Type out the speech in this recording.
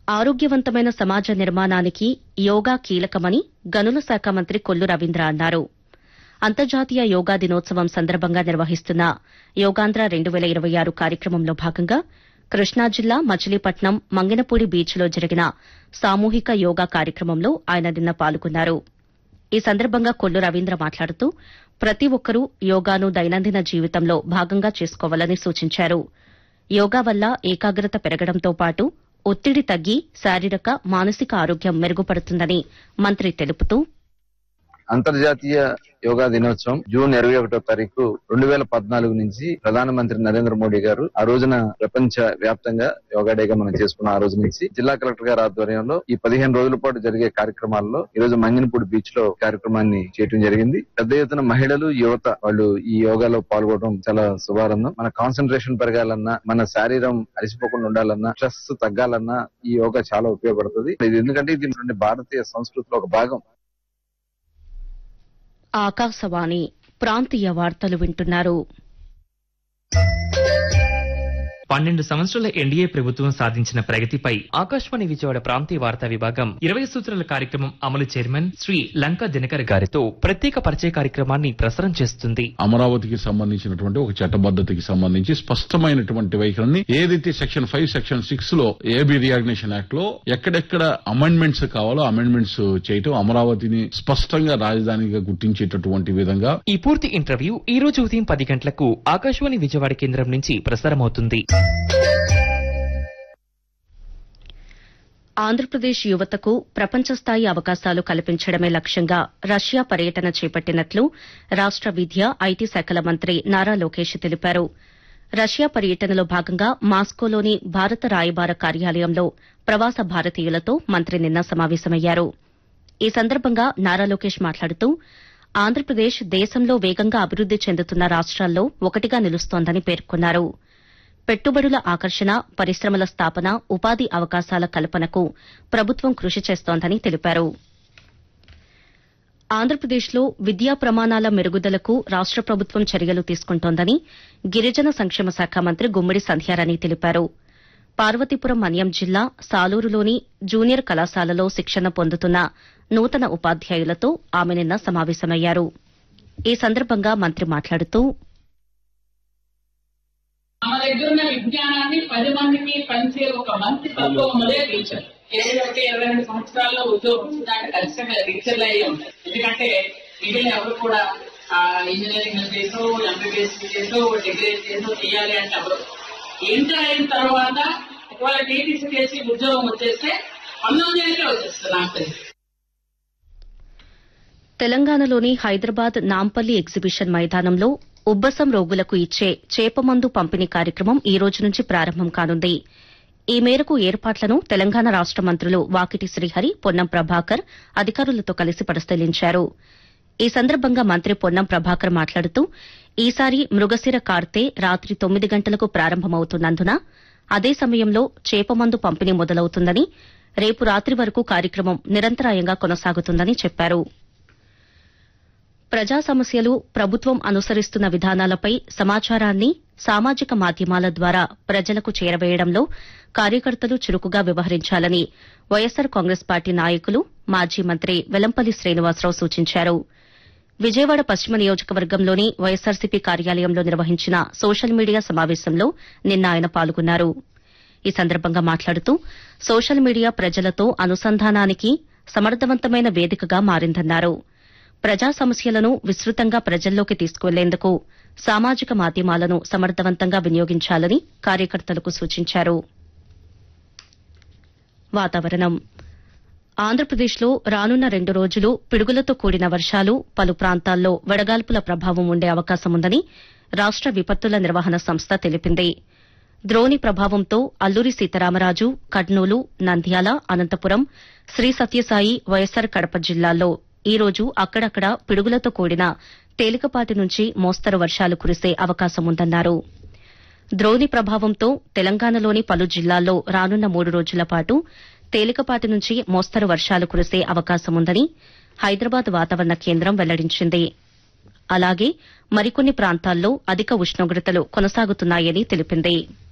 ఆరోగ్యవంతమైన సమాజ నిర్మాణానికి యోగా కీలకమని గనుల శాఖ మంత్రి కొల్లు రవీంద్ర అన్నారు అంతర్జాతీయ యోగా దినోత్సవం సందర్భంగా నిర్వహిస్తున్న యోగాంధ్ర రెండు వేల ఇరవై ఆరు కార్యక్రమంలో భాగంగా కృష్ణా జిల్లా మచిలీపట్నం మంగినపూడి బీచ్లో జరిగిన సామూహిక యోగా కార్యక్రమంలో ఆయన నిన్న పాల్గొన్నారు ఈ సందర్భంగా కొల్లు రవీంద్ర మాట్లాడుతూ ప్రతి ఒక్కరూ యోగాను దైనందిన జీవితంలో భాగంగా చేసుకోవాలని సూచించారు యోగా వల్ల ఏకాగ్రత పెరగడంతో పాటు ఒత్తిడి తగ్గి శారీరక మానసిక ఆరోగ్యం మెరుగుపడుతుందని మంత్రి తెలుపుతూ అంతర్జాతీయ యోగా దినోత్సవం జూన్ ఇరవై ఒకటో తారీఖు రెండు వేల పద్నాలుగు నుంచి ప్రధానమంత్రి నరేంద్ర మోడీ గారు ఆ రోజున ప్రపంచ వ్యాప్తంగా యోగా డేగా మనం చేసుకున్న ఆ రోజు నుంచి జిల్లా కలెక్టర్ గారి ఆధ్వర్యంలో ఈ పదిహేను రోజుల పాటు జరిగే కార్యక్రమాల్లో ఈ రోజు మంగినపూడి బీచ్ లో కార్యక్రమాన్ని చేయడం జరిగింది పెద్ద ఎత్తున మహిళలు యువత వాళ్ళు ఈ యోగాలో పాల్గొనడం చాలా శుభారంభం మన కాన్సన్ట్రేషన్ పెరగాలన్నా మన శరీరం అలసిపోకుండా ఉండాలన్నా స్ట్రెస్ తగ్గాలన్నా ఈ యోగా చాలా ఉపయోగపడుతుంది ఇది ఎందుకంటే ఇది మన భారతీయ సంస్కృతిలో ఒక భాగం ఆకాశవాణి ప్రాంతీయ వార్తలు వింటున్నారు పన్నెండు సంవత్సరాల ఎన్డీఏ ప్రభుత్వం సాధించిన ప్రగతిపై ఆకాశవాణి విజయవాడ ప్రాంతీయ వార్తా విభాగం ఇరవై సూత్రాల కార్యక్రమం అమలు చైర్మన్ శ్రీ లంకా దినకర్ గారి గారితో ప్రత్యేక పరిచయ కార్యక్రమాన్ని ప్రసారం చేస్తుంది అమరావతికి సంబంధించినటువంటి ఒక చట్టబద్ధతకి సంబంధించి స్పష్టమైనటువంటి వైఖరిని ఏదైతే సెక్షన్ ఫైవ్ సెక్షన్ సిక్స్ లో ఏబీ రియాగ్నేషన్ యాక్ట్ లో ఎక్కడెక్కడ అమెండ్మెంట్స్ కావాలో అమెండ్మెంట్స్ చేయటం అమరావతిని స్పష్టంగా రాజధానిగా గుర్తించేటటువంటి విధంగా ఈ పూర్తి ఇంటర్వ్యూ ఈ రోజు ఉదయం పది గంటలకు ఆకాశవాణి విజయవాడ కేంద్రం నుంచి ప్రసారమవుతుంది ఆంధ్రప్రదేశ్ యువతకు ప్రపంచ స్థాయి అవకాశాలు కల్పించడమే లక్ష్యంగా రష్యా పర్యటన చేపట్టినట్లు రాష్ట విద్య ఐటీ శాఖల మంత్రి నారా లోకేష్ తెలిపారు రష్యా పర్యటనలో భాగంగా మాస్కోలోని భారత రాయబార కార్యాలయంలో ప్రవాస భారతీయులతో మంత్రి నిన్న సమావేశమయ్యారు ఈ సందర్భంగా నారా లోకేష్ మాట్లాడుతూ ఆంధ్రప్రదేశ్ దేశంలో వేగంగా అభివృద్ది చెందుతున్న రాష్ట్రాల్లో ఒకటిగా నిలుస్తోందని పేర్కొన్నారు పెట్టుబడుల ఆకర్షణ పరిశ్రమల స్థాపన ఉపాధి అవకాశాల కల్పనకు ప్రభుత్వం కృషి చేస్తోందని తెలిపారు ఆంధ్రప్రదేశ్లో విద్యా ప్రమాణాల మెరుగుదలకు రాష్ట ప్రభుత్వం చర్యలు తీసుకుంటోందని గిరిజన సంక్షేమ శాఖ మంత్రి గుమ్మడి సంధ్యారాణి తెలిపారు పార్వతీపురం మన్యం జిల్లా సాలూరులోని జూనియర్ కళాశాలలో శిక్షణ పొందుతున్న నూతన ఉపాధ్యాయులతో ఆమె నిన్న సమావేశమయ్యారు ఈ సందర్భంగా మంత్రి మాట్లాడుతూ మన దగ్గర ఉన్న విజ్ఞానాన్ని పది మందికి పంచే ఒక మంచి తత్వములే టీచర్ ఏదైతే ఇరవై రెండు సంవత్సరాల్లో ఉద్యోగం దానికి ఖచ్చితంగా టీచర్లు అయ్యి ఉంటారు ఎందుకంటే మిగిలిన ఎవరు కూడా ఆ ఇంజనీరింగ్ చేసో ఎంబీబీఎస్ చేసో డిగ్రీ చేసో చేయాలి అంటే ఎవరు ఇంటర్ అయిన తర్వాత ఒకవేళ టీటీసీ చేసి ఉద్యోగం వచ్చేస్తే పంతొమ్మిది ఏళ్ళకే వచ్చేస్తుంది నాకు తెలిసి తెలంగాణలోని హైదరాబాద్ నాంపల్లి ఎగ్జిబిషన్ మైదానంలో ఉబ్బసం రోగులకు ఇచ్చే చేపమందు పంపిణీ కార్యక్రమం ఈ రోజు నుంచి ప్రారంభం కానుంది ఈ మేరకు ఏర్పాట్లను తెలంగాణ రాష్ట మంత్రులు వాకిటి శ్రీహరి పొన్నం ప్రభాకర్ అధికారులతో కలిసి పరిశీలించారు ఈ సందర్భంగా మంత్రి పొన్నం ప్రభాకర్ మాట్లాడుతూ ఈసారి మృగశిర కార్తె రాత్రి తొమ్మిది గంటలకు ప్రారంభమవుతున్నందున అదే సమయంలో చేపమందు పంపిణీ మొదలవుతుందని రేపు రాత్రి వరకు కార్యక్రమం నిరంతరాయంగా కొనసాగుతుందని చెప్పారు ప్రజా సమస్యలు ప్రభుత్వం అనుసరిస్తున్న విధానాలపై సమాచారాన్ని సామాజిక మాధ్యమాల ద్వారా ప్రజలకు చేరవేయడంలో కార్యకర్తలు చురుకుగా వ్యవహరించాలని వైఎస్సార్ కాంగ్రెస్ పార్టీ నాయకులు మాజీ మంత్రి వెల్లంపల్లి శ్రీనివాసరావు సూచించారు విజయవాడ పశ్చిమ నియోజకవర్గంలోని వైఎస్సార్సీపీ కార్యాలయంలో నిర్వహించిన సోషల్ మీడియా సమావేశంలో నిన్న ఆయన పాల్గొన్నారు ఈ సందర్భంగా మాట్లాడుతూ సోషల్ మీడియా ప్రజలతో అనుసంధానానికి సమర్థవంతమైన వేదికగా మారిందన్నారు ప్రజా సమస్యలను విస్తృతంగా ప్రజల్లోకి తీసుకువెళ్లేందుకు సామాజిక మాధ్యమాలను సమర్థవంతంగా వినియోగించాలని కార్యకర్తలకు సూచించారు వాతావరణం ఆంధ్రప్రదేశ్లో రానున్న రెండు రోజులు పిడుగులతో కూడిన వర్షాలు పలు ప్రాంతాల్లో వడగాల్పుల ప్రభావం ఉండే అవకాశం ఉందని రాష్ట విపత్తుల నిర్వహణ సంస్థ తెలిపింది ద్రోణి ప్రభావంతో అల్లూరి సీతారామరాజు కర్నూలు నంద్యాల అనంతపురం శ్రీ సత్యసాయి వైఎస్సార్ కడప జిల్లాల్లో ఈ రోజు అక్కడక్కడ పిడుగులతో కూడిన తేలికపాటి నుంచి మోస్తరు వర్షాలు కురిసే అవకాశం ఉందన్నారు ద్రోణి ప్రభావంతో తెలంగాణలోని పలు జిల్లాల్లో రానున్న మూడు రోజుల పాటు తేలికపాటి నుంచి మోస్తరు వర్షాలు కురిసే అవకాశం ఉందని హైదరాబాద్ వాతావరణ కేంద్రం వెల్లడించింది అలాగే మరికొన్ని ప్రాంతాల్లో అధిక ఉష్ణోగ్రతలు కొనసాగుతున్నాయని తెలిపింది